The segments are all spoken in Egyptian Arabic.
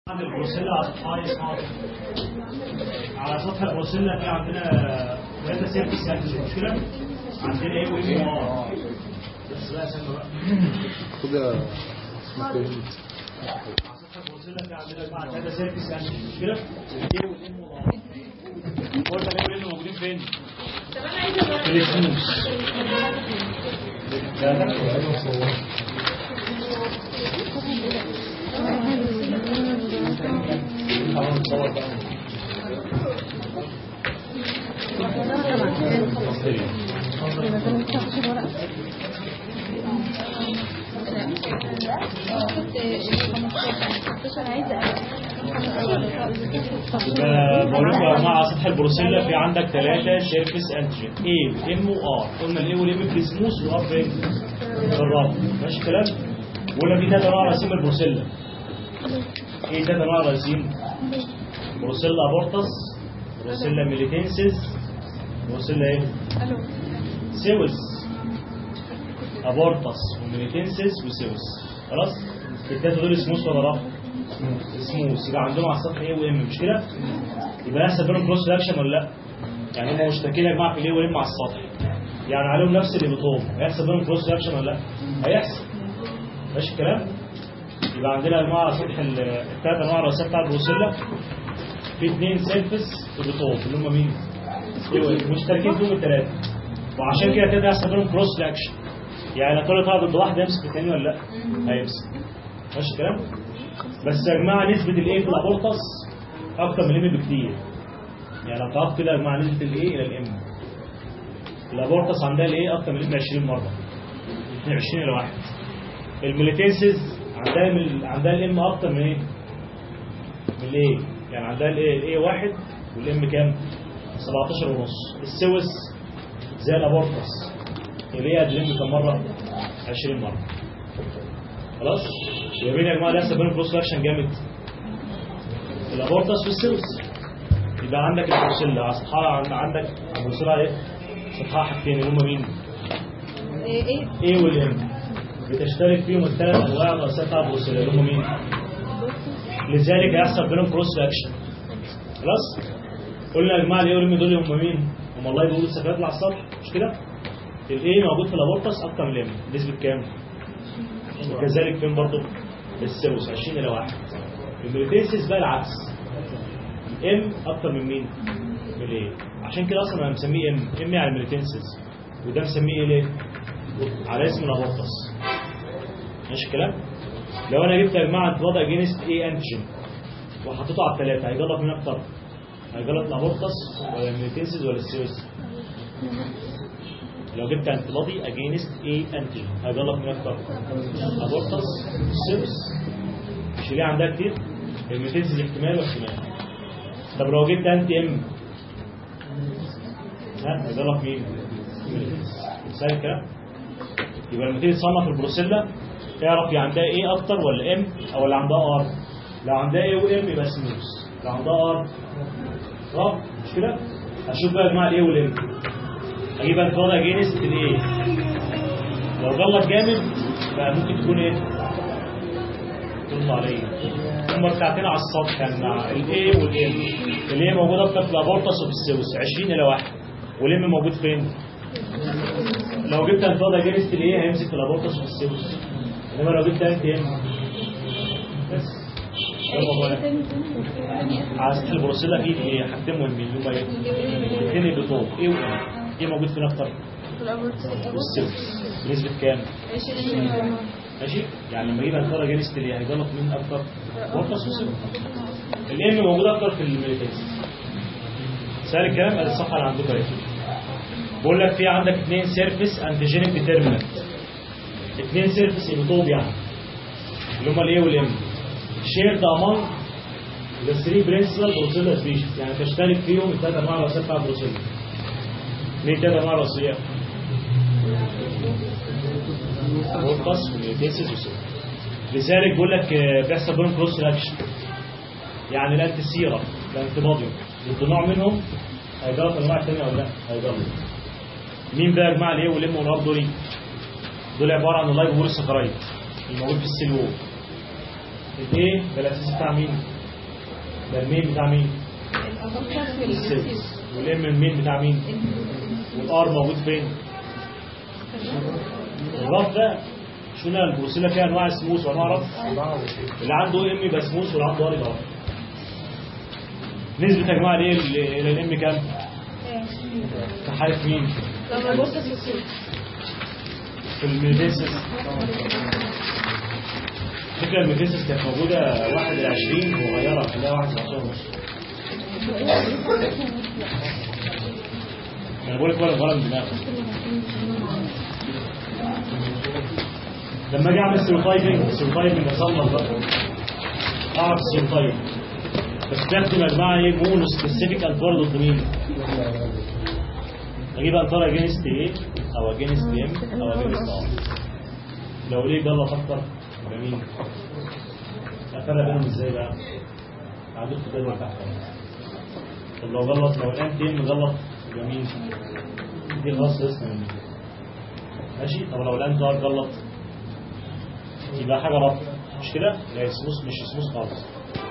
عند البروسيلا على سطحها اسمها على سطح البروسيلا في عندنا ثلاثة سيرفيس يعني مش مشكلة عندنا ايه وايه اه بس بقى سنة بقى خد يا على سطح البروسيلا في عندنا جماعة ثلاثة سيرفيس يعني مش مشكلة ايه وايه اه قلنا ايه وايه موجودين فين؟ في الاسموس لا لا بقول لكم يا جماعه على سطح البروسيلا في عندك ثلاثه سيرفيس انتيجين اي وام وار قلنا الاي والام في السموث والار فين؟ في الرابط ماشي الكلام؟ وقلنا في ثلاث انواع راسيم البروسيلا ايه ثلاث انواع راسيم؟ بروسيلا ابورتس بروسيلا ميليتنسيس بروسيلا ايه؟ سيوس ابورتس وميليتنسيس وسيوس خلاص؟ الثلاثه دول سموث ولا لا؟ سموث يبقى عندهم على السطح ايه وام مش كده؟ يبقى يحصل بينهم كروس رياكشن ولا لا؟ يعني هم مشتركين يا جماعه في الايه والام على السطح يعني عليهم نفس الليبوتوم هيحصل بينهم كروس رياكشن ولا لا؟ هيحصل ماشي الكلام؟ يبقى عندنا انواع على سطح ال- الثلاث انواع الرئيسيه بتاع البروسيلا في اثنين سيرفس ليبوتوم اللي هم مين؟ ايه وام مشتركين فيهم الثلاثه وعشان كده كده هيحصل بينهم كروس رياكشن يعني لو كل طلع ضد واحد يمسك الثاني ولا لا؟ هيمسك ماشي الكلام؟ بس يا جماعه نسبه الايه في الابورتس اكتر من الام بكتير يعني لو تعرف كده يا جماعه نسبه الايه الى الام الابورتس عندها الايه اكتر من الام 20 مره 22 الى 1 الميليتنسز عندها من عندها الام اكتر من ايه من الايه يعني عندها الايه الايه واحد والام كام 17 ونص السوس زي الابورتس اللي هي الام كم مره 20 مره خلاص يبقى بين يا جماعه لسه بينهم كروس اكشن جامد الابورتس والسيروس يبقى عندك البروسيلا على سطحها عند- عندك البروسيلا ايه سطحها حاجتين اللي هم مين ايه ايه ايه والام بتشترك فيهم الثلاث انواع الرئيسيه بتاع البروسيلا اللي هم مين لذلك هيحصل بينهم كروس اكشن خلاص قلنا يا جماعه الايه والام دول هم مين هم الله بيقولوا السفرات اللي على السطح مش كده الايه موجود في الابورتس اكتر من الام نسبه كام وكذلك فين برضه السيروس 20 الى 1 الميليتيسيس بقى العكس ام اكتر من مين من الايه عشان كده اصلا انا مسميه ام ام على الميليتيسيس وده مسميه ايه ليه على اسم الابورتس ماشي الكلام لو انا جبت يا جماعه وضع جينست ايه انتيجين وحطيته على الثلاثه هيجلط مين اكتر هيجلط الابورتس ولا الميليتيسيس ولا السيروس لو جبت انتي بودي اجينست ايه انتيجين هيجلط مين اكتر ابورتس سيرس مش ليه عندها كتير الميتيزز احتمال واحتمال طب لو جبت انتي ام ها هيجلط مين سهل الكلام يبقى لما تيجي تصنف البروسيلا تعرف هي عندها ايه اكتر ولا ام او ولا عندها ار لو عندها ايه وام يبقى سموث لو عندها ار اه مش كده هشوف بقى يا جماعه الايه والام اجيب الفاضه جينست الايه لو غلط جامد بقى ممكن تكون ايه تطلع عليه هم ركعتين على السطح كان مع الايه والام الايه موجوده اكتر في الابورتس وفي السوس 20 الى 1 والام موجود فين لو جبت الفاضه جينست الايه هيمسك في الابورتس وفي السوس انما لو جبت انت ام بس ده الموضوع يعني. على سطح البروسيلا في ايه حاجتين مهمين اللي هم ايه الاثنين اللي فوق ايه وام ايه موجود فين اكتر والسوس بنسبه كام ماشي يعني لما يبقى الفرق جينست اللي هيجلط مين اكتر بورتس وسيرو الام موجود اكتر في الميليتنس سهل الكلام ادي الصفحه اللي عندكم اهي بقول لك في عندك اثنين سيرفيس انتيجينيك ديترمينانت اثنين سيرفيس ايموتوب يعني اللي هم الايه والام شيرد امونج ذا 3 برنسبل بروسيلا سبيشيز يعني تشترك فيهم الثلاث انواع الرئيسيه بتاع البروسيلا ليه ثلاث انواع رئيسيه؟ بورتس وميوتيسيس وسيرو لذلك بيقول لك آه، بيحصل بينهم كروس رياكشن يعني الانتي سيرم الانتي بوديوم ضد نوع منهم هيجرب انواع ثانيه ولا لا هيجرب مين بقى يا جماعه الايه والام والار دول دول عباره عن اللايف وول سكرايد الموجود في السيل وول الايه ده الاساس بتاع مين ده المين بتاع مين؟ الأبوكس السيلز والام المين بتاع مين؟ والار موجود فين؟ الرف ده شو قلنا البروسيلا فيها انواع سموث وانواع رف اللي عنده ام يبقى سموث واللي عنده ار يبقى رف نسبة يا جماعة الايه الى الام كام؟ في حالة مين؟ لما بص في السوق في الميديسس فكرة الميديسس كانت موجودة واحد إلى عشرين وغيرها خلاها واحد إلى عشرين ونص أنا بقول لك ولا غلط دماغ لما أجي أعمل سيروتايبنج السيروتايبنج أصنف بقى أعرف السيروتايبنج بستخدم يا جماعة إيه مونو سبيسيفيك ألفار ضد مين؟ أجيب ألفار أجينست إيه أو أجينست إم أو أجينست آر لو ليه جلط أكتر يبقى مين؟ أفرق بينهم إزاي بقى؟ عندك في الجدول تحت طب لو غلط لو الان تيم غلط يبقى مين؟ دي خلاص اسم من ماشي طب لو الان ظهر غلط يبقى حاجه رفض مش كده؟ لا اسموس مش اسموس خالص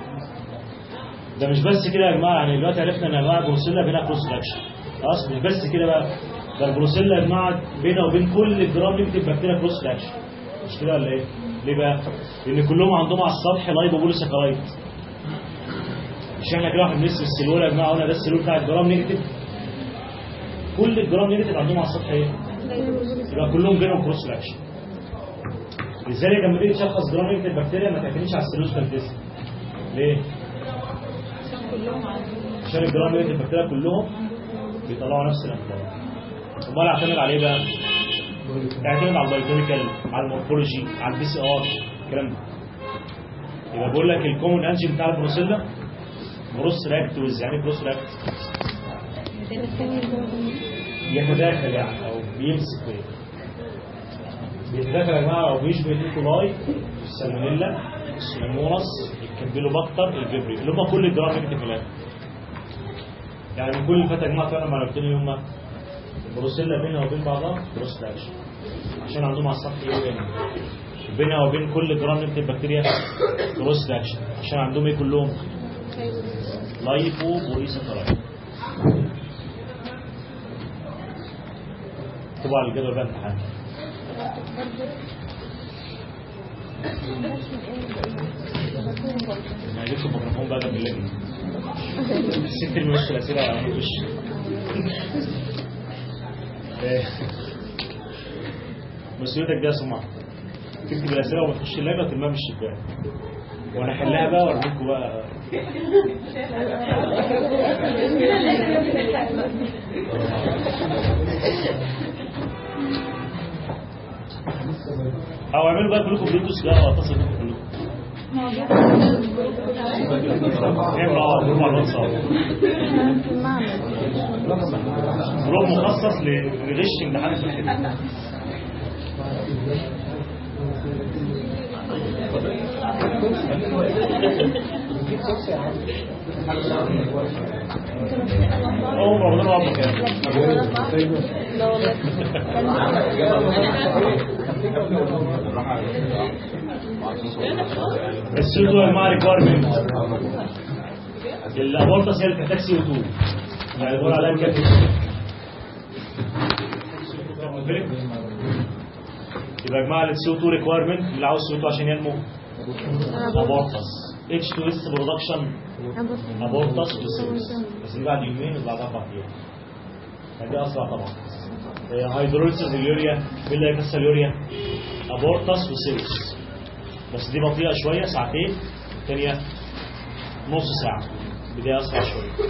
ده مش بس كده يا جماعه يعني دلوقتي عرفنا ان انواع البروسيلا بينها كروس رياكشن خلاص مش بس كده بقى ده البروسيلا يا جماعه بينها وبين كل الجرام نيجاتيف بكتيريا كروس رياكشن مش كده ولا ايه؟ ليه بقى؟ لان كلهم عندهم على السطح لايبوبوليساكرايد مش احنا كده واحد بنرسم السلول يا جماعه قلنا ده السلول بتاع الجرام نيجاتيف كل الجرام نيجاتيف عندهم على السطح ايه؟ يبقى كلهم بينهم كروس رياكشن لذلك لما تيجي تشخص جرام نيجاتيف بكتيريا ما تعتمدش على السلول كالتيست ليه؟ عشان الجرام نيجاتيف بكتيريا كلهم بيطلعوا نفس الانفلام امال اعتمد على ايه بقى؟ اعتمد على البايوكيميكال على المورفولوجي على البي سي ار الكلام ده يبقى بقول لك الكومون انجين بتاع البروسيلا بروس راكتوز يعني بروس راكت يتداخل يعني او بيمسك فيه بيتداخل يا جماعه او بيشبه الايكولاي السالمونيلا السلمونس الكامبيلوباكتر الفيبري اللي هم كل الجرام نيجاتيف في يعني من كل فتره يا جماعه فعلا معرفتين هم البروسيلا بينها وبين بعضها بروس راكشن عشان عندهم على السطح ايه بينهم بينها وبين كل جرام نيجاتيف بكتيريا بروس راكشن عشان عندهم ايه كلهم لايفو بوليساكرايد طبعا الجدول بقى امتحان ما يجيبش الميكروفون بقى ده بالله الست اللي مش الاسئله يا عم وش مسؤوليتك دي يا سماح تكتب الاسئله وما تخش اللجنه وترميها من الشباك وانا احلها بقى وارميكوا بقى او اعملوا بقى كلكم بلوتوث بقى واتصل بكم كلكم اعملوا اه جروب على الواتساب جروب مخصص لغش امتحان في الحلم هو رمضان وعبد كام السودو مع ريكويرمنت الابورتس هي اللي بتحتاج سي او 2 يعني بقول عليها كام يبقى يا جماعه السي او 2 ريكويرمنت اللي عاوز سي او 2 عشان ينمو ابورتس اتش 2 اس برودكشن ابورتس وسيلز بس دي بعد يومين وبعد اربع ايام دي اسرع طبعا هيدروليسيس اليوريا مين اللي هيكسر اليوريا ابورتس وسيلز بس دي بطيئه شويه ساعتين الثانيه نص ساعه بدايه اسرع شويه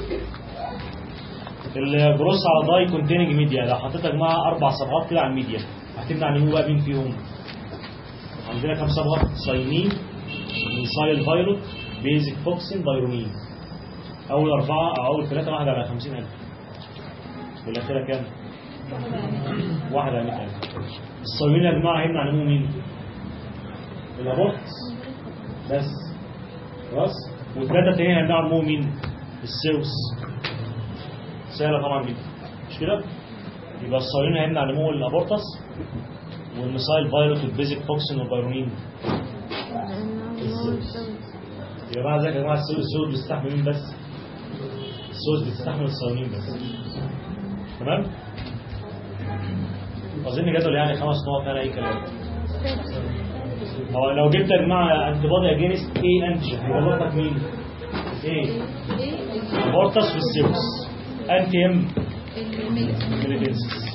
الجروس على داي كونتيننج ميديا لو حطيت يا جماعه اربع صبغات كده على الميديا هتمنع نمو بقى مين فيهم عندنا كام صبغه صينين ميسايل فايروت بيزك فوكسين بايرومين اول اربعه او اول ثلاثه واحده على 50000 والاخيره كام؟ واحد على 100000 الصينيين يا جماعه هيمنع نمو مين؟ الابورت بس خلاص والثلاثه التانيين هيمنعوا نمو مين؟ السيوس سهله طبعا جدا مش كده؟ يبقى الصينيين هيمنع نمو الابورتس والميسايل فايروت والبيزك فوكسين والبايرومين يا جماعه ازيك يا جماعه السوق السوق بيستحمل مين بس السوق بتستحمل الصهيونيين بس تمام اظن جدول يعني خمس نقط انا اي كلام هو لو جبت يا جماعه انتي بودي اجينست ايه انتي هيبقى لقطك مين؟ ايه؟ البورتس والسيروس انتي ام ميليدنسس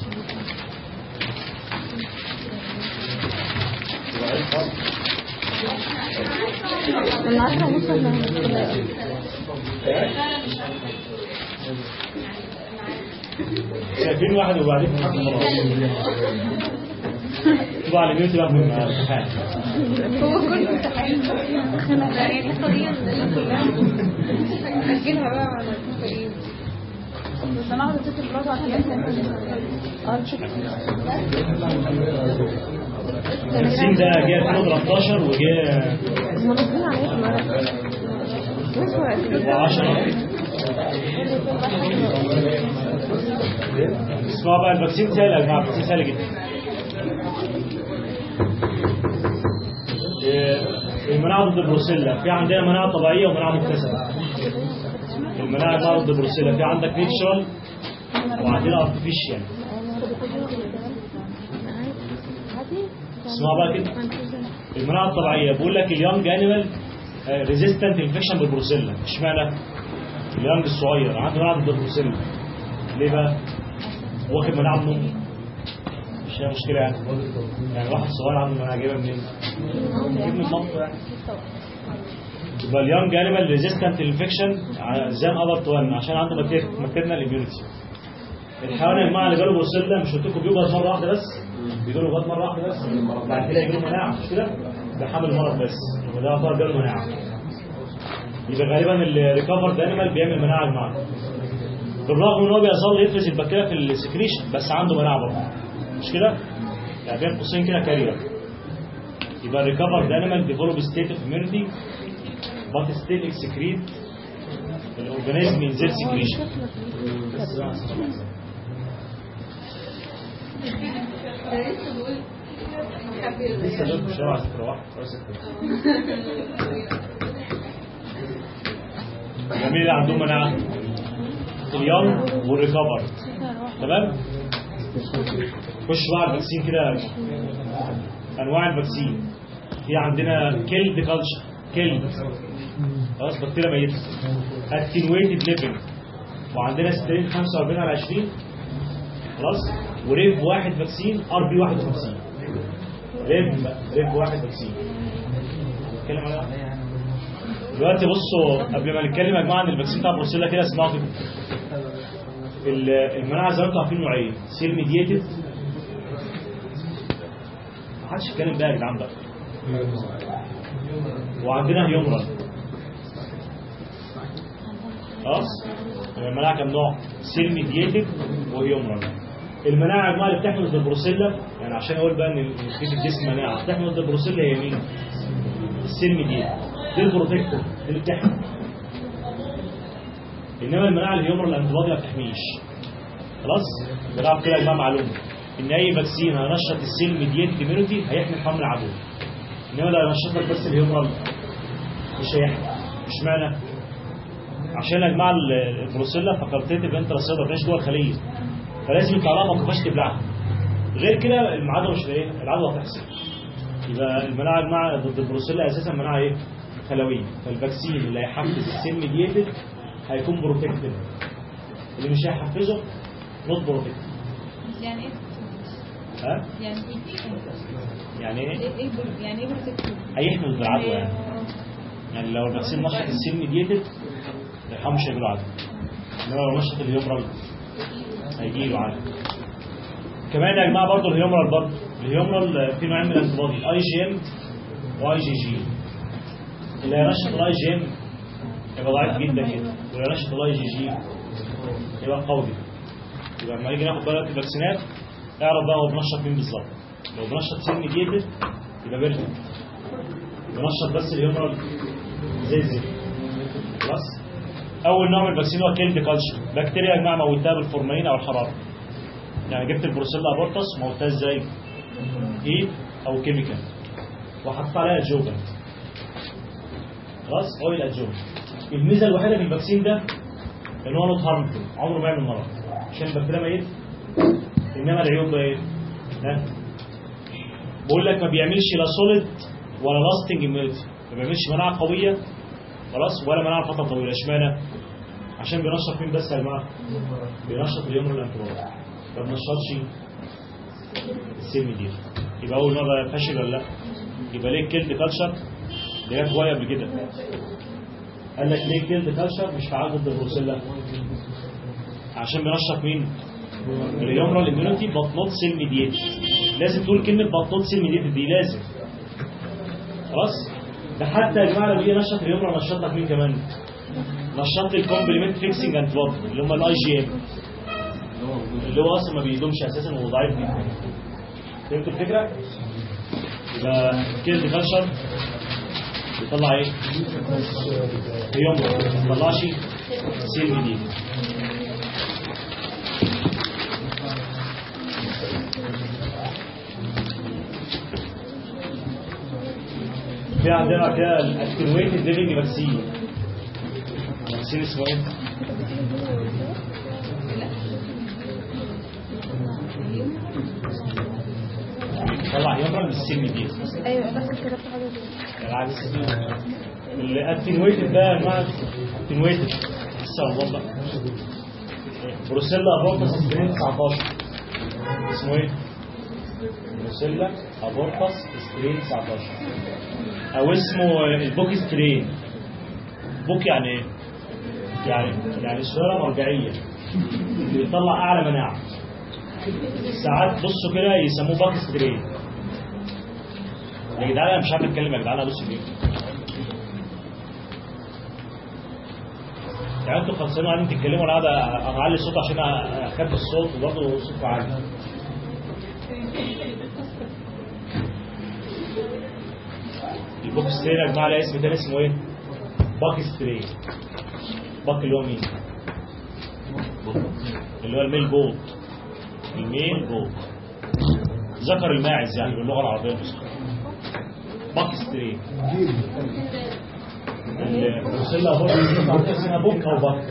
يبقى ايه الفرق؟ انا عارفه اوصل شايفين واحد وبعدين حق خلاص طبعا على ميوت بقى من الامتحان هو كل امتحان يعني الحصه دي اللي كلها اجلها بقى على الحصه دي بس انا هاخد ست بلاد عشان اه نشوف السين ده جه 2013 وجه منظمين عليه في المرة بص هو أكيد. 10 اسمعوا بقى الفاكسين سهل يا جماعه الفاكسين سهل جدا إيه، المناعه ضد البروسيلا في عندنا مناعه طبيعيه ومناعه مكتسبه المناعه بقى ضد البروسيلا في عندك نيتشرال وعندنا ارتفيشال اسمعوا بقى كده المناعه الطبيعيه بيقول لك اليونج انيمال ريزيستنت انفكشن بالبروسيلا اشمعنى اليونج الصغير عنده مناعه ضد البروسيلا ليه بقى واخد مناعه من امه مش هي مشكله يعني يعني واحد صغير عنده مناعه جايبها منين جايب من مامته يعني يبقى اليونج انيمال ريزيستنت انفكشن زي ادلت وان عشان عنده ماتيرنال اميونيتي الحيوان يا جماعه اللي جاله بروسيلا مش قلت لكم بيجوا مره واحده بس بيجوا له مره واحده بس بعد كده يجي له مناعه مش كده ده حامل المرض بس وده يعتبر جاله مناعه يبقى غالبا الريكفرد انيمال بيعمل مناعه يا جماعه بالرغم ان هو بيظل يفرز البكتيريا في السكريشن بس عنده مناعه برضه مش كده؟ يعني بين قوسين كده كارير يبقى الريكفرد انيمال ديفلوب ستيت اوف immunity but still excrete الاورجانيزم ينزل سكريشن لسه دول في الشارع عايز تروح مين اللي عندهم مناعه؟ اليونج والريكفرد تمام؟ خش بقى على الفاكسين كده انواع الفاكسين في عندنا كيلد كلتشر كيلد خلاص بكتيريا ميته اتنويتد ليفل وعندنا سترين 45 على 20 خلاص وريف واحد فاكسين ار بي 51 ريف ريف واحد فاكسين نتكلم عليها دلوقتي بصوا قبل ما نتكلم يا جماعه عن الفاكسين بتاع بروسيلا كده اسمعوا كده ال- المناعه زي ما انتم عارفين نوعين سيل ميديتد ما حدش يتكلم بقى يا جدعان بقى وعندنا هيومرال خلاص المناعه كام نوع سيل ميديتد وهيومرال المناعه يا جماعه اللي بتحمل ضد البروسيلا يعني عشان اقول بقى ان في في الجسم مناعه بتحمل ضد البروسيلا هي مين؟ السيل ميديتد دي البروتكتور دي اللي بتحمي انما المناعه الهيومرال الانتيبادي ما بتحميش خلاص بنلعب كده يا جماعه معلومه ان اي فاكسين هينشط السيل ميديتد اميونيتي هيحمي حمل العدو انما لو هينشط لك بس الهيومرال مش هيحمي اشمعنى؟ عشان يا جماعه ال- البروسيلا فاكولتيتيف انتراسيلر مش جوه الخليه فلازم يطلع لها ما تبقاش تبلعها غير كده العدوى مش ايه؟ العدوى هتحصل يبقى المناعه يا جماعه ضد البروسيلا اساسا مناعه ايه؟ خلويه فالفاكسين اللي هيحفز السيل ميديتد هيكون بروتكتيف اللي مش هيحفزه نوت بروتكتيف يعني ايه ها؟ يعني ايه يعني ايه؟ ايه بر- يعني ايه بروتكتيف هيحمي ضد العدوى يعني يعني لو الفاكسين نشط السيل ميديتد الحمى مش هيجيله عدوى انما لو نشط الهيومرال هيجي له عدوى كمان يا جماعه برضه الهيومرال برضه الهيومرال في نوعين من الانتيبودي اي جي ام واي جي جي اللي هينشط الاي جي ام يبقى ضعيف جدا جدا واللي هينشط الاي جي جي يبقى قوي جدا يبقى لما نيجي ناخد بالك الفاكسينات اعرف بقى هو بنشط مين بالظبط لو بنشط سيل ميديتد يبقى بيرفكت بنشط بس الهيومرال زي الزفت خلاص اول نوع من الفاكسين هو كيلد كالشر بكتيريا يا جماعه موتها بالفورمالين او الحراره يعني جبت البروسيلا ابورتس موتها ازاي ايه او كيميكال وحطيت عليها جوجن خلاص اويل ادجون الميزه الوحيده في الفاكسين ده ان هو نوت هارمفul عمره ما يعمل مرض عشان البكتيريا ميت انما العيوب بقى ايه؟ ها بقول لك ما بيعملش لا سوليد ولا لاستنج immunity ما بيعملش مناعه قويه خلاص ولا مناعه فتره طويله اشمعنى؟ عشان بينشط مين بس يا جماعه؟ بينشط اليوم الانترول ما بنشطش السم دي يبقى اول مره فاشل ولا لا؟ يبقى ليه كيلد كالشر؟ دي جت هوايه قبل كده قال لك ليه كيلد كالشر مش فعال ضد البروسيلا؟ عشان بينشط مين؟ اليومرال اميونيتي بات نوت سيل ميديتد لازم تقول كلمه بات نوت سيل ميديتد دي لازم خلاص ده حتى يا جماعه لما يجي ينشط اليومرال نشط لك مين كمان؟ نشط الكومبلمنت فيكسنج انت اللي هم الاي جي ام اللي هو اصلا ما بيدومش اساسا وهو ضعيف جدا فهمتوا الفكره؟ يبقى كيلد كالشر بيطلع ايه؟ يومرال ما بيطلعش سيل ميديتد في عندنا كده الاكتنويتد ليفنج فاكسين فاكسين اسمه ايه؟ طلع يمرة من السن دي ايوه بس كده في حاجه العكس الاكتنويتد ده مع اكتنويتد لسه والله بقى بروسيلا ابورتس سبرين 19 اسمه ايه؟ بروسيلا ابورتس سبرين 19 او اسمه البوكي سترين بوك يعني ايه؟ يعني يعني سيارة مرجعية بيطلع أعلى مناعة ساعات بصوا كده يسموه باك سترين يا جدعان أنا مش عارف أتكلم يا جدعان أبص فيه يعني انتوا خلصانين قاعدين تتكلموا وانا قاعد اعلي الصوت عشان اخبي الصوت وبرضه صوتكم عالي البوك سترين يا جماعه لها اسم تاني اسمه ايه؟ باك سترين باك اللي هو مين؟ اللي هو الميل جولد الميل جولد ذكر الماعز يعني باللغه العربيه الفصحى باك سترين البروسيلا برضه اسمها بوك او باك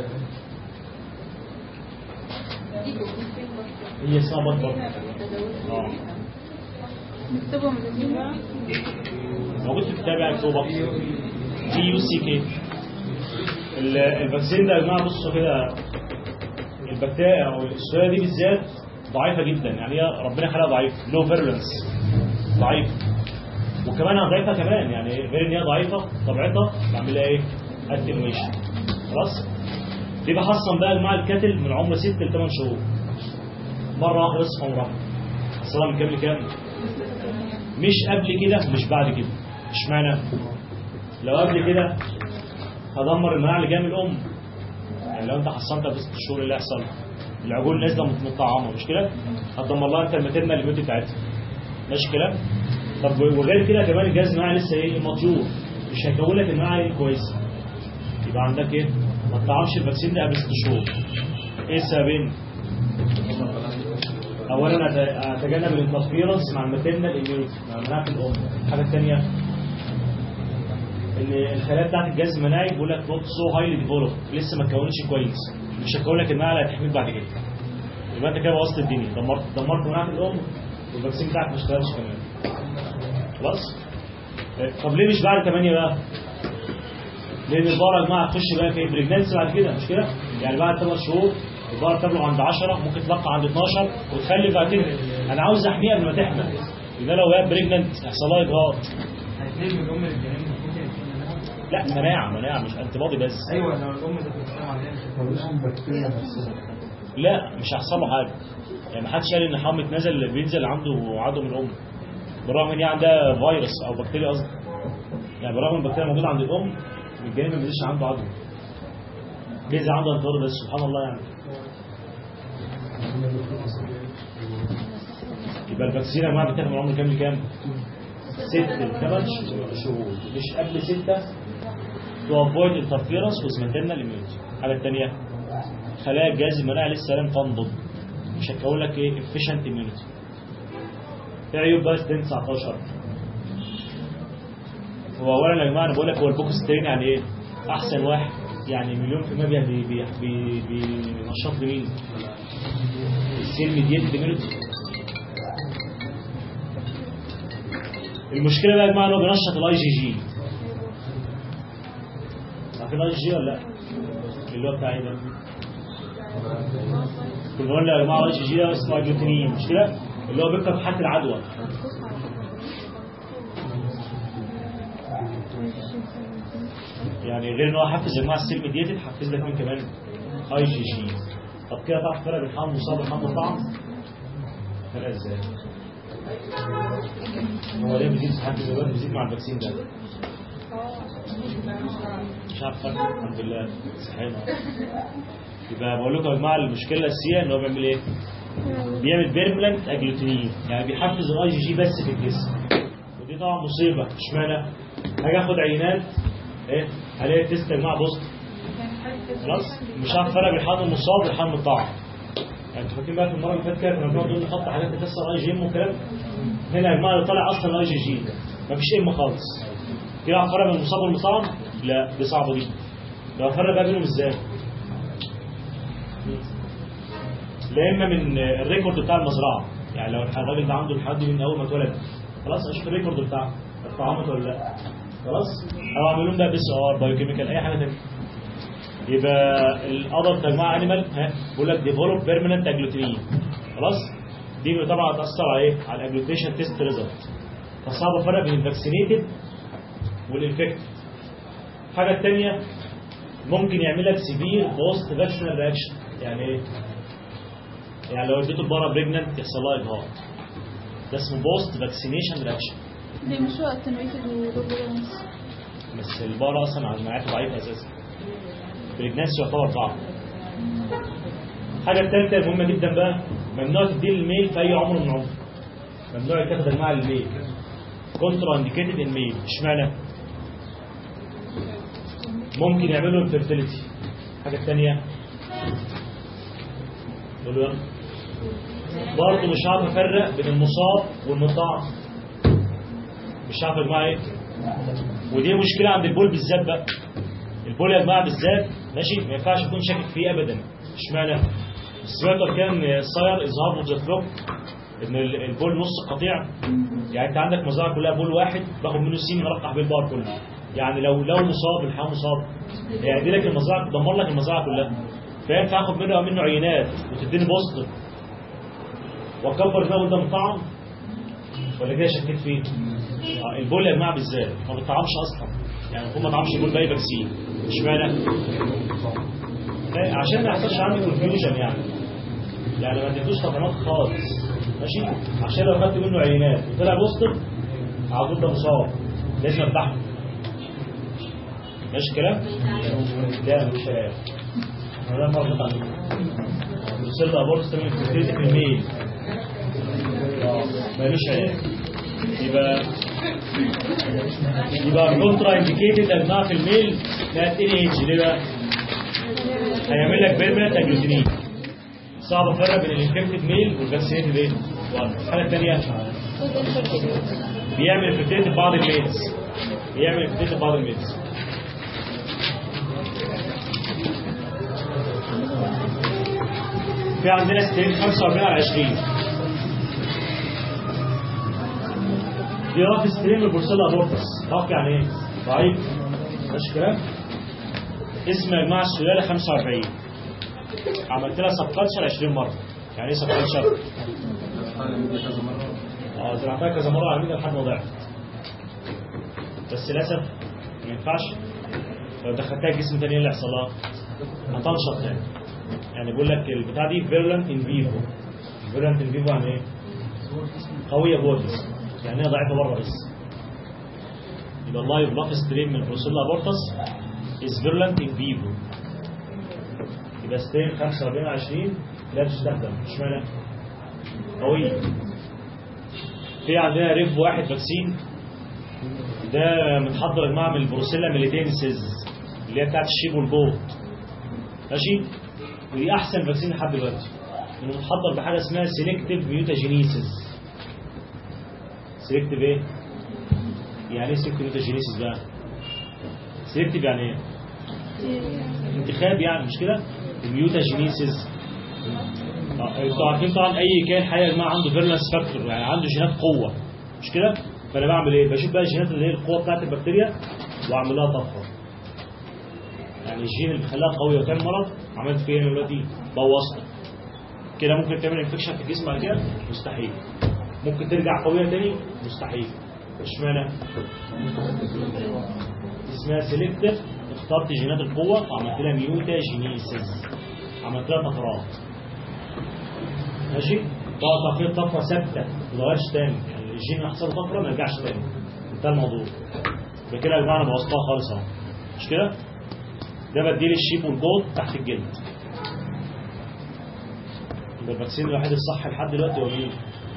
هي اسمها باك برضه اه نكتبهم الاثنين بقى موجود في الكتاب يعني مكتوب باك جي يو سي كي ال- الفاكسين ده يا جماعه بصوا كده البكتيريا او السلاله دي بالذات ضعيفه جدا يعني هي ربنا خلقها ضعيف لو فيرلنس ضعيف وكمان ضعيفه كمان يعني غير ان هي ضعيفه طبيعتها بعمل لها ايه؟ اتنويشن خلاص؟ دي بحصن بقى مع الكاتل من عمر 6 ل 8 شهور مره واحده بس في عمرها اصلا من كام لكام؟ مش قبل كده مش بعد كده اشمعنى؟ لو قبل كده هدمر المناعه اللي جايه من الام يعني لو انت حصنتها في ست شهور اللي هيحصل العجول نازله متطعمه مش كده؟ هتدمر لها انت الماتيرنال ليميت بتاعتها ماشي كده؟ طب وغير كده كمان الجهاز المناعي لسه ايه مطيور مش هيكون لك المناعه ايه كويسه يبقى عندك ايه؟ ما تطعمش الفاكسين ده قبل ست شهور ايه السببين؟ اولا أت- اتجنب الانترفيرنس مع الماتيرنال اميونيتي مع مناعه الام الحاجه الثانيه ان الخلايا بتاعت الجهاز المناعي بيقول لك نوت سو هايلي ديفلوب لسه ما اتكونتش كويس مش هتكون لك المناعه اللي هتحميك بعد كده يبقى انت كده بوظت الدنيا دمرت دمرت مناعه الام والفاكسين بتاعك ما اشتغلش كمان خلاص آه، طب ليه مش بعد 8 بقى لان البقره يا جماعه تخش بقى في بريجنانسي بعد كده مش كده يعني بعد 8 شهور البقره تبلغ عند 10 ممكن تلقى عند 12 وتخلف بعد كده انا عاوز احميها قبل ما تحمل يبقى لو هي بريجننت يحصل لها اجهاض هيتنجم الام الجنين لا مناعه مناعه مش انتي بودي بس ايوه لو الام ده بتتكلم عليها ملوش البكتيريا نفسها لا مش هيحصل له حاجه يعني محدش قال ان حامة نزل بينزل عنده عدو من الام بالرغم ان هي عندها فيروس او بكتيريا قصدي يعني بالرغم ان البكتيريا موجوده عند الام الجنين ما بينزلش عنده عدو بينزل عنده انتظار بس سبحان الله يعني يبقى الفاكسين يا جماعه بتاخد من عمر كام لكام؟ ست لثمان شهور مش قبل ستة to avoid interference with maternal immunity الحاجة الثانية خلايا الجهاز المناعي لسه لم تنضج مش هتكون لك ايه efficient immunity في عيوب بقى 19 هو اولا يا جماعه انا بقول لك هو البوكس سترين يعني ايه احسن واحد يعني مليون في المية بي بي بي بينشط لمين السيل ميديت ديمينوتي المشكله بقى يا جماعه ان هو بينشط الاي جي جي عارفين الاي جي جي ولا لا اللي هو بتاع ايه ده كنا قلنا يا جماعه الاي جي جي ده اسمه اجلوتينين مش كده اللي هو بيركب في حاله العدوى يعني غير ان هو حفز يا جماعه السيل ميديتد حفز لك مين كمان اي جي جي طب كده تعرف فرق بين حمل مصاب وحمل طعم فرق ازاي هو ليه بيزيد حفز دلوقتي بيزيد مع الفاكسين ده مش عارف فرق الحمد لله صحيح يبقى بقول لكم يا جماعه المشكله الاساسيه ان هو بيعمل ايه بيعمل بيرمننت اجلوتينين يعني بيحفز الاي جي جي بس في الجسم ودي طبعا مصيبه اشمعنى هاجي اخد عينات ايه هلاقي التست يا جماعه بص خلاص مش عارف فرق بين الحمل المصاب والحمل الطاعم يعني انتوا فاكرين بقى في المره اللي فاتت كده كنا بنقعد نقول نحط حاجات تكسر اي جي ام والكلام هنا يا جماعه اللي طالع اصلا اي جي جي مفيش ام خالص كده اعرف فرق بين المصاب والمطعم لا دي صعبه جدا لو افرق بقى بينهم ازاي لا اما من الريكورد بتاع المزرعه يعني لو الراجل ده عنده الحد من اول ما اتولد خلاص اشوف الريكورد بتاعه اتطعمت ولا لا خلاص او اعمل لهم بقى بي سي ار بايوكيميكال اي حاجه ثانيه يبقى الادلت يا جماعه انيمال ها بيقول لك ديفلوب بيرمننت اجلوتينين خلاص دي طبعا هتاثر على ايه على الاجلوتيشن تيست ريزلت فصعب افرق بين الفاكسينيتد والانفكتد الحاجه الثانيه ممكن يعمل لك سيفير بوست فاكسينال رياكشن يعني ايه يعني لو اديته البارا بريجننت يحصل لها اجهاض ده اسمه بوست فاكسينيشن رياكشن ليه مش وقت نويتد ودوبلانس بس البارا اصلا على جماعته ضعيفه اساسا بريجنانسي يعتبر ضعف الحاجه الثالثه المهمه جدا بقى ممنوع تديه للميل في اي عمر من العمر ممنوع يتاخد يا جماعه للميل كونترا انديكيتد الميل اشمعنى ممكن يعملوا انفيرتيليتي الحاجه الثانيه قولوا يلا برضه مش عارف افرق بين المصاب والمطاع مش عارف يا جماعه ايه ودي مشكله عند البول بالذات بقى البول يا جماعه بالذات ماشي ما ينفعش اكون شاكك فيه ابدا اشمعنى سمعتوا كان الصير اظهار متزفلوك ان ال- البول نص قطيع يعني انت عندك مزرعه كلها بول واحد باخد منه سين مرقح بيه البار كله يعني لو لو مصاب الحيوان مصاب هيعدي لك المزرعه تدمر لك المزرعه كلها فينفع اخد منه منه عينات وتديني بوست واكبر دماغه قدام الطعم ولا كده شكيت فيه آه، البول يا جماعه بالذات ما بتطعمش اصلا يعني المفروض ما طعمش بول باي فاكسين اشمعنى؟ لا، عشان ما يحصلش عندي كونفيوجن يعني يعني ما اديتوش تطعيمات خالص ماشي عشان لو خدت منه عينات وطلع بوستر على طول ده مصاب لازم افتحه ماشي الكلام؟ لا مش كلام احنا ده مرة ثانية وصلت ابورس تمام في الميل آه، مالوش علاج يبقى يبقى الكونترا انديكيتد يا جماعه في الميل لا ان اتش ليه بقى؟ هيعمل لك بيرمننت اجلوتينين صعب افرق بين الانفكتد ميل والفاكسينيتد ايه؟ واحد. الحاله الثانيه بيعمل فيرتيليتي في بعض الميلز بيعمل فيرتيليتي في بعض الميلز في عندنا ستين 45 على 20 دي راف ستريم البورسيلا ابورتس راف يعني ايه؟ ضعيف ماشي كلام اسم يا جماعه السلاله 45 عملت لها سبكالشر 20 مره يعني ايه سبكالشر؟ اه زرعتها كذا مره على الميديا لحد ما ضعفت بس للاسف ما ينفعش لو دخلتها جسم تاني ايه اللي هيحصل لها؟ هتنشط يعني يعني بيقول لك البتاع دي فيرولنت ان فيفو فيرولنت ان فيفو يعني ايه؟ قويه جوه الجسم يعني هي ضعيفه بره بس يبقى اللايف لاف ستريم من بروسيلا ابورتس از فيرولنت ان فيفو يبقى ستريم 45 20 لا تستخدم اشمعنى؟ قويه في عندنا ريف واحد فاكسين ده متحضر يا جماعه من البروسيلا ميليتينسيز اللي هي بتاعت الشيب والبوط ماشي ودي احسن فاكسين لحد دلوقتي انه متحضر بحاجه اسمها سيلكتيف ميوتاجينيسيس سيلكتيف ايه يعني ايه سيلكتيف ميوتاجينيسيس بقى سيلكتيف يعني ايه انتخاب يعني مش كده الميوتاجينيسيس آه، انتوا عارفين طبعا اي كائن حي يا جماعه عنده فيرلنس فاكتور يعني عنده جينات قوه مش كده فانا بعمل ايه بشوف بقى الجينات اللي هي القوه بتاعت البكتيريا واعمل لها طفره يعني الجين اللي بيخليها قويه وتعمل مرض عملت فيه ايه دلوقتي بوظتها كده ممكن تعمل انفكشن في الجسم بعد كده مستحيل ممكن ترجع قويه تاني مستحيل اشمعنى اسمها سيلكتيف اخترت جينات القوه وعملت لها ميوتاجينيسيس عملت لها طفرات ماشي تقعد تقفير طفره ثابته ما تتغيرش تاني يعني الجين اللي حصل له طفره ما يرجعش تاني انتهى الموضوع يبقى كده يا جماعه انا بوظتها خالص اهو مش كده ده بديل الشيب والجولد تحت الجلد يبقى الفاكسين الوحيد الصح لحد دلوقتي هو مين؟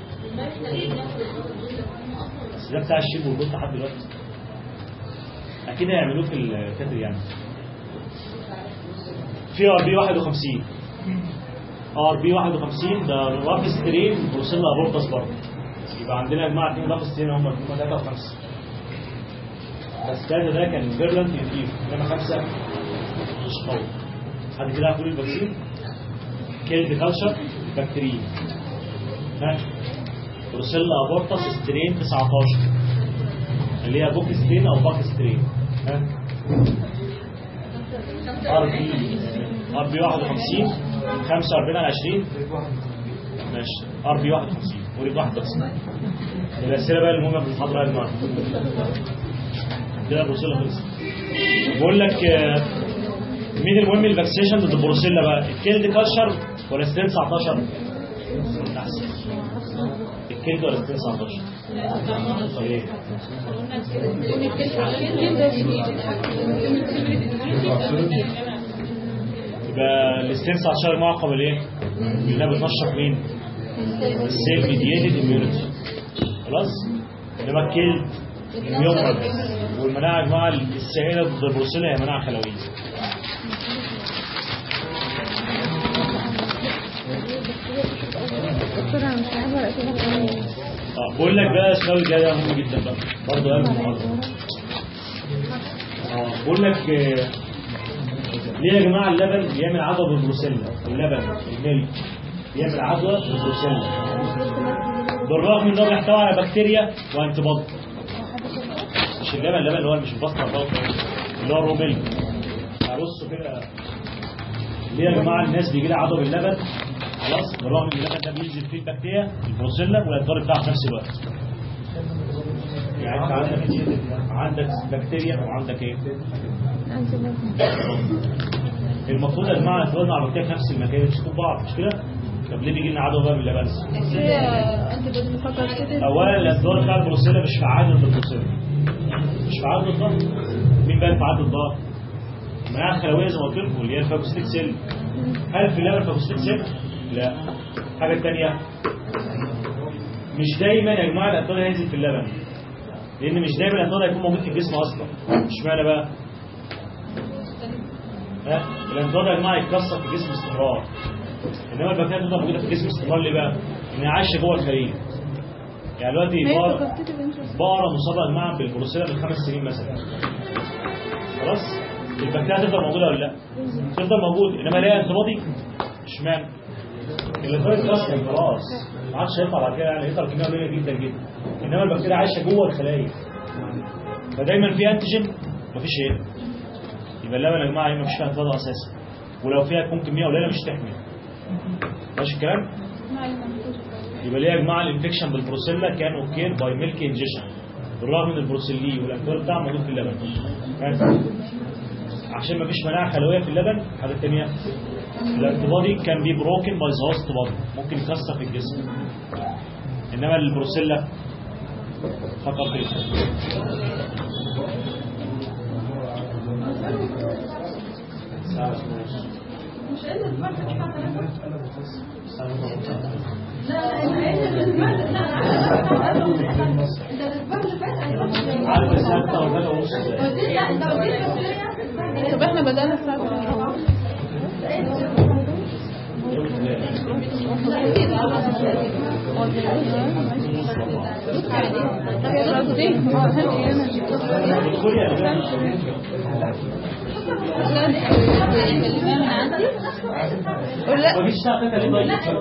بس ده بتاع الشيب والجولد لحد دلوقتي اكيد هيعملوه في الكاتر يعني في ار بي 51 ار بي 51 ده راف سترين بروسيلا ابورتس برضه يبقى عندنا يا جماعه اثنين راف سترين هم هم ثلاثه وخمسه بس ده ده كان فيرلنت يفيف انما خمسه مش قوي حد كده عارف يقول الفاكسين كيلد كالشر بكتيريا ها بروسيلا ابورتس سترين 19 اللي هي بوك سترين او باك سترين ها ار بي ار بي 51 45 على 20 ماشي ار بي 51 وريد 51 الاسئله بقى المهمه في المحاضره يا جماعه كده البروسيلا خلصت بقول لك آه، مين المهم الفاكسيشن ضد البروسيلا بقى الكيلد كالشر ولا ستين 19 احسن الكيلد ولا ستين 19 طيب ايه يبقى الستين 19 معقب الايه؟ اللي بتنشط مين؟ السيل ميدياتد اميونيتي خلاص؟ انما الكيلد اليوم والمناعه يا جماعه السائله ضد البروسيلا هي مناعه خلويه دكتور انا مش عارفه الاسئله كمان اه بقول لك بقى السؤال الجاي ده مهم جدا بقى برضه قال المحاضره اه بقول لك آه، ليه يا جماعه اللبن بيعمل عدوى بالبروسيلا اللبن الميلك بيعمل عدوى بالبروسيلا بالرغم ان هو بيحتوي على بكتيريا وانتباض مش اللبن اللبن اللي هو مش البسطه البلط اللي هو رو ميلك بصوا كده ليه يا جماعه الناس بيجي لها عدوى باللبن خلاص بالرغم ان اللبن ده بينزل فيه البكتيريا البروسيلا والانتباض بتاعها في نفس الوقت يعني انت عندك عندك بكتيريا وعندك ايه المفروض يا جماعه الانتباض مع البكتيريا في نفس المكان يمسكوا بعض مش كده طب ليه بيجي لنا عدوى بقى من اللبن هي انت بتفكر كده اولا الانتباض بتاع البروسيلا مش فعال ضد البروسيلا مش فعال ضد الضغط مين بقى فعال ضد الضغط المناعه الخلويه زي ما قلت لكم اللي هي الفاجوستيك سيل هل في اللبن فاجوستيك سيل؟ لا حاجه ثانيه مش دايما يا جماعه الانتباض هينزل في اللبن لان مش دايما الانتباض هيكون موجود في الجسم اصلا اشمعنى بقى؟ ها الانتباض يا جماعه يتكسر في الجسم باستمرار انما البكتيريا تفضل موجوده في الجسم باستمرار ليه بقى؟ انها عايشه جوه الخليه يعني دلوقتي بقرة بقرة مصابة يا جماعة بالبروسيلا من خمس سنين مثلا خلاص البكتيريا تفضل موجودة ولا لا؟ تفضل موجودة انما ليها انتباضي اشمعنى؟ الانتباضي اتكسر خلاص ما عادش هيطلع بعد كده يعني هيطلع كمية قليلة جدا جدا انما البكتيريا عايشة جوه الخلايا فدايما في انتيجين مفيش ايه يبقى اللبن يا جماعة مفيش فيها انتباض اساسا ولو فيها تكون كمية قليلة مش تحمل ماشي الكلام؟ يبقى ليه يا جماعه الانفكشن بالبروسيلا كان اوكير باي ميلك انجيشن بالرغم ان البروسيلي والانتور بتاعه موجود في اللبن ها؟ عشان ما فيش مناعه خلويه في اللبن حاجه ثانيه الانتبادي كان بي بروكن باي ذا هوست بادي ممكن يكسر في الجسم انما البروسيلا فقط ايه ساعة ونص. ساعة ونص. عارف الساعة بتاع ولا ونص ازاي؟ طب احنا بدأنا الساعة 3 ادخلي يا جماعه لا مفيش ساعه كده ليه طيب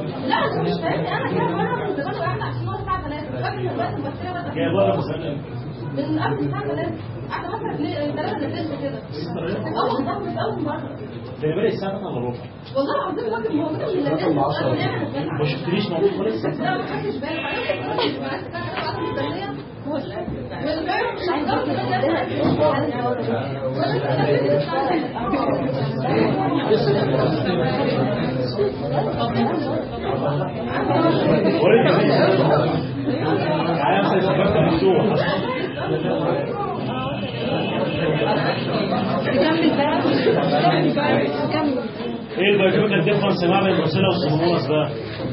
جاي بره مسلم من قبل الساعة 3 قاعدة مثلا 3 لفيت كده اه والله مش أول مرة ده بالي الساعه 3 الا ربع والله العظيم راجل موجود من الناس ما شفتنيش موجود خالص لا ما خدتش بالي بعدين بعد كده قاعدة مستنية والباقي مش عايزة قول لي تعالى مثلا الشباب كان مفتوح ايه البايوكيميكال ديفرنس ما بين البروسيلا والسومونس بقى؟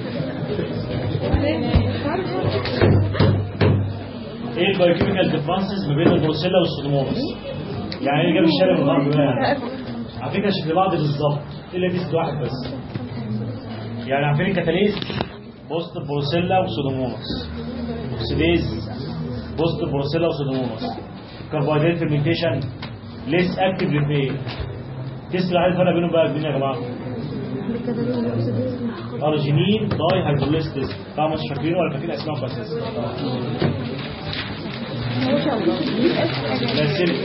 ايه البايوكيميكال ديفرنسز ما بين البروسيلا والسودومونس؟ يعني ايه جاب الشارع من الغرب بقى يعني؟ على فكره شكل بعض بالظبط الا دي واحد بس يعني عارفين الكتاليز بوست بروسيلا وسودومونس اوكسيديز بوست بروسيلا وسودومونس كاربوهيدرات فيرمنتيشن ليس اكتف للبي تسال عايز الفرق بينهم بقى بين يا جماعه ارجينين داي هيدروليستس طبعا مش فاكرين ولا فاكرين اسمائهم بس بس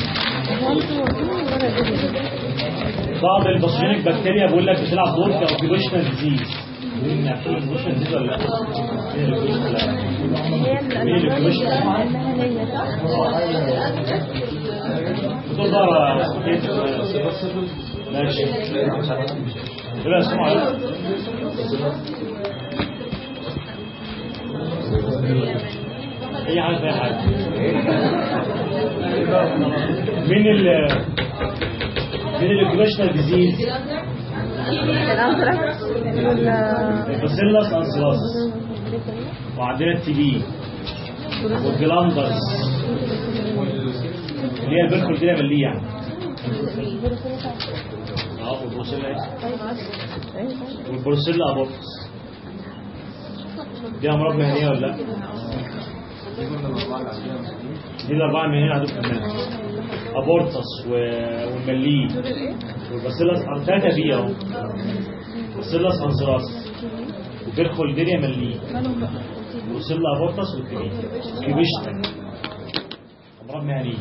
بعض الباثوجينيك بكتيريا بيقول لك بتلعب دور كاوكيبيشنال ديزيز عارفين الاوكيبيشنال ديزيز ولا لا؟ ايه الاوكيبيشنال ايه الاوكيبيشنال بتقول بقى ماشي يبقى اسمعوا عليكم اي حاجه اي حاجه من ال من الاوكيبيشنال ديزيز الباسيلاس انسلاس وعندنا التي بي والجلاندرز اللي هي البركل دي مليه يعني اه والبروسيلا ايه والبروسيلا ابورتس دي امراض مهنيه ولا لا؟ دي الاربعه المهنيه عندهم كمان ابورتس و- والمليه والباسيلاس ثلاثه بي اهو باسيلاس انسلاس وبيرخل ديريا مليه بروسيلا ابورتس والكبيش كبشتك امراض مهنيه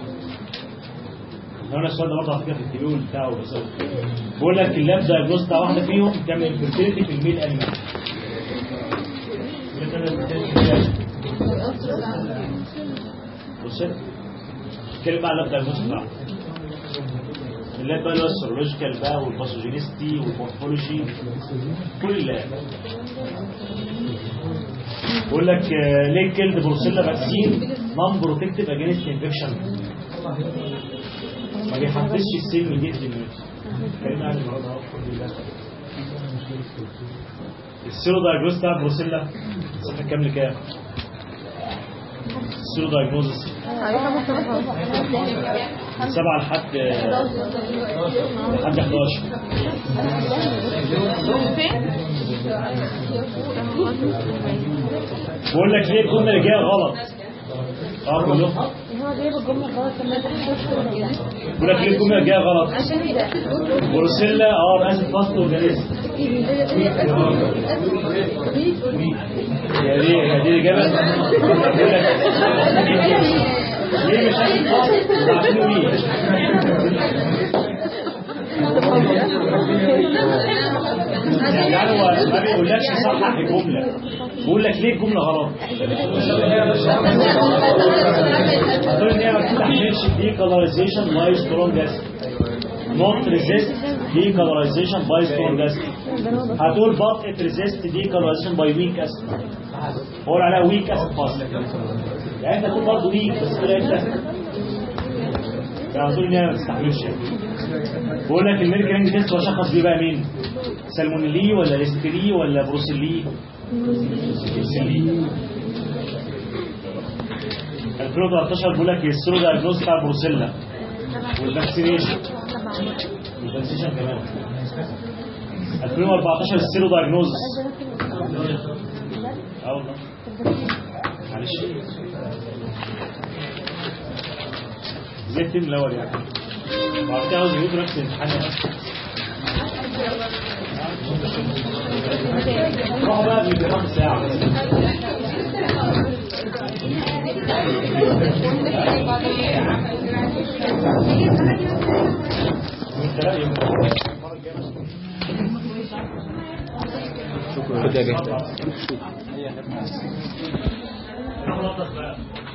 انا السؤال ده برضه على فكره في التبي والبتاع بس بقول لك اللاب دايجنوز بتاع واحده فيهم تعمل انفيرتيليتي في الميل انيمال بص اتكلم بقى على اللاب دايجنوز بتاعها اللاب بقى اللي هو السيرولوجيكال بقى والباثوجينيستي والمورفولوجي كل اللاب بقول لك آه، ليه كيلد بروسيلا فاكسين نون بروتكتيف اجينست انفكشن ما بيحفزش السن دي الدنيا اتكلمنا عن المرض اهو الحمد لله السيرو دايجنوز بتاع بروسيلا صفحه كام لكام؟ السيرو دايجنوزس من 7 لحد لحد 11 بقول لك ليه الجمله اللي جايه غلط اه كلهم هو جايب الجملة غلط لما تحصل كده بقول لك ليه الجمله اللي جايه غلط عشان كده بروسيلا اه اسف فاست اورجانيزم يا دي يا دي الاجابه بقول لك ليه مش عارف فاست عشان مين يعني هو ما بيقولكش صحح الجمله بيقول لك ليه الجمله غلط هتقول ان هي ما بتستحملش decolonization by strong acid not resist decolonization by strong acid هتقول but it resist decolonization by weak acid قول عليها weak acid fast يعني انت تقول برضه weak بس طلعت acid يعني هتقول ان هي ما بتستحملش بقول لك الميركرينج تيست هو شخص بيه بقى مين؟ سالمونيلي ولا ليستري ولا بروسيلي؟ بروسيلي 2013 بيقول لك يسروا دايجنوز بتاع البروسيلا والفاكسينيشن والفاكسينيشن كمان 2014 السيرو دايجنوزس اه والله معلش زي الترم الاول يعني بعد كده عاوز يقول نفس الامتحان روحوا بقى بالجرام ساعة خد يا جهد شكرا